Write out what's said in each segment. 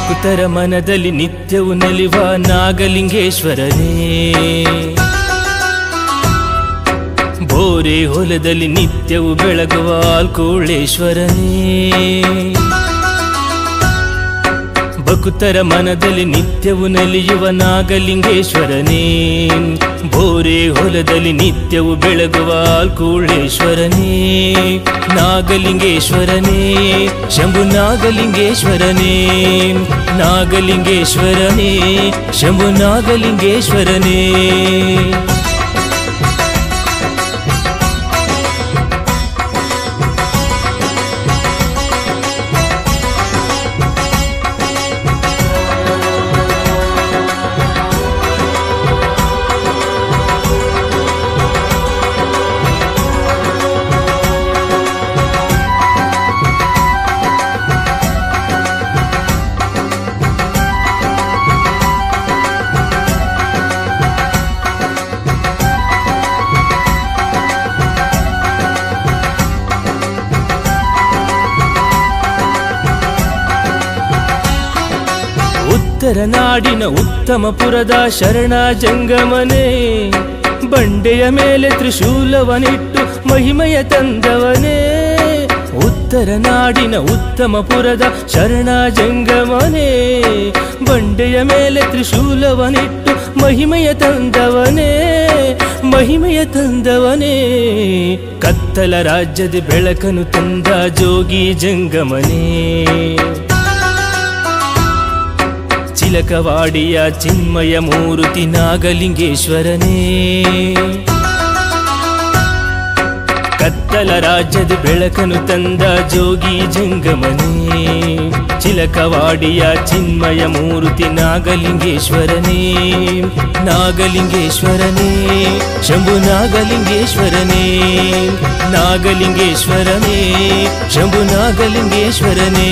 ಭಕ್ತರ ಮನದಲ್ಲಿ ನಿತ್ಯವು ನಲಿವ ನಾಗಲಿಂಗೇಶ್ವರನೇ ಬೋರೆ ಹೊಲದಲ್ಲಿ ನಿತ್ಯವು ಬೆಳಗುವ ಆಲ್ಕೋಳೇಶ್ವರನೇ ಭಕ್ತರ ಮನದಲ್ಲಿ ನಿತ್ಯವು ನಲಿಯುವ ನಾಗಲಿಂಗೇಶ್ವರನೇ ಬೋರೆ ಹೊಲದಲ್ಲಿ ನಿತ್ಯವು ಬೆಳಗುವ ಆಲ್ಕೂಳೇಶ್ವರನೇ ನಾಗಲಿಂಗೇಶ್ವರನೇ ಶಂಭು ನಾಗಲಿಂಗೇಶ್ವರನೇ ನಾಗಲಿಂಗೇಶ್ವರನೇ ಶಂಭು ನಾಗಲಿಂಗೇಶ್ವರನೇ ಉತ್ತರ ನಾಡಿನ ಉತ್ತಮ ಪುರದ ಶರಣ ಜಂಗಮನೇ ಬಂಡೆಯ ಮೇಲೆ ತ್ರಿಶೂಲವನಿಟ್ಟು ಮಹಿಮೆಯ ತಂದವನೇ ಉತ್ತರ ನಾಡಿನ ಉತ್ತಮ ಪುರದ ಶರಣ ಜಂಗಮನೇ ಬಂಡೆಯ ಮೇಲೆ ತ್ರಿಶೂಲವನಿಟ್ಟು ಮಹಿಮೆಯ ತಂದವನೇ ಮಹಿಮೆಯ ತಂದವನೇ ಕತ್ತಲ ರಾಜ್ಯದ ಬೆಳಕನು ತಂದ ಜೋಗಿ ಜಂಗಮನೇ ಚಿಲಕವಾಡಿಯ ಚಿನ್ಮಯ ಮೂರುತಿ ನಾಗಲಿಂಗೇಶ್ವರನೇ ಕತ್ತಲ ರಾಜ್ಯದ ಬೆಳಕನು ತಂದ ಜೋಗಿ ಜಂಗಮನೇ ಚಿಲಕವಾಡಿಯ ಚಿನ್ಮಯ ಮೂರುತಿ ನಾಗಲಿಂಗೇಶ್ವರನೇ ನಾಗಲಿಂಗೇಶ್ವರನೇ ಶಂಭು ನಾಗಲಿಂಗೇಶ್ವರನೇ ನಾಗಲಿಂಗೇಶ್ವರನೇ ಶಂಭು ನಾಗಲಿಂಗೇಶ್ವರನೇ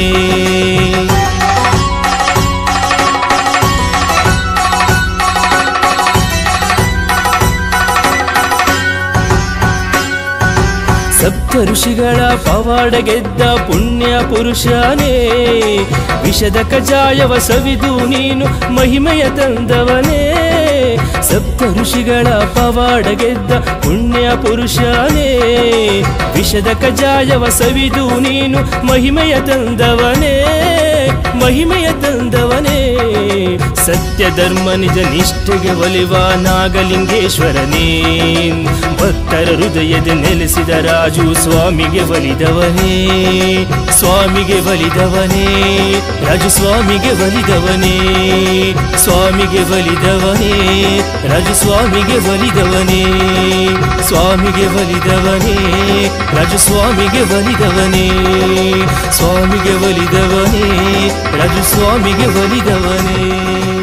ಸಪ್ತ ಋಷಿಗಳ ಪವಾಡ ಗೆದ್ದ ಪುಣ್ಯ ಪುರುಷನೇ ವಿಷದ ಕಜಾಯವ ಸವಿದು ನೀನು ಮಹಿಮೆಯ ತಂದವನೇ ಸಪ್ತ ಋಷಿಗಳ ಪವಾಡ ಗೆದ್ದ ಪುಣ್ಯ ಪುರುಷನೇ ವಿಷದ ಕಜಾಯವ ಸವಿದು ನೀನು ಮಹಿಮೆಯ ತಂದವನೇ ಮಹಿಮೆಯ ತಂದವನೇ ಸತ್ಯ ಧರ್ಮ ನಿಜ ನಿಷ್ಠೆಗೆ ಒಲಿವ ನಾಗಲಿಂಗೇಶ್ವರನೇ ಭಕ್ತರ ಹೃದಯದ ನೆಲೆಸಿದ ರಾಜು ಸ್ವಾಮಿಗೆ ಒಲಿದವನೇ ಸ್ವಾಮಿಗೆ ಒಲಿದವನೇ ರಾಜು ಸ್ವಾಮಿಗೆ ಒಲಿದವನೇ ಸ್ವಾಮಿಗೆ ಒಲಿದವನೇ ರಾಜು ಸ್ವಾಮಿಗೆ ಒಲಿದವನೇ ಸ್ವಾಮಿಗೆ ಒಲಿದವನೇ ರಾಜು ಸ್ವಾಮಿಗೆ ಒಲಿದವನೇ ಸ್ವಾಮಿಗೆ ಒಲಿದವನೇ ರಾಜು ಸ್ವಾಮಿಗೆ ಒಲಿದವನೇ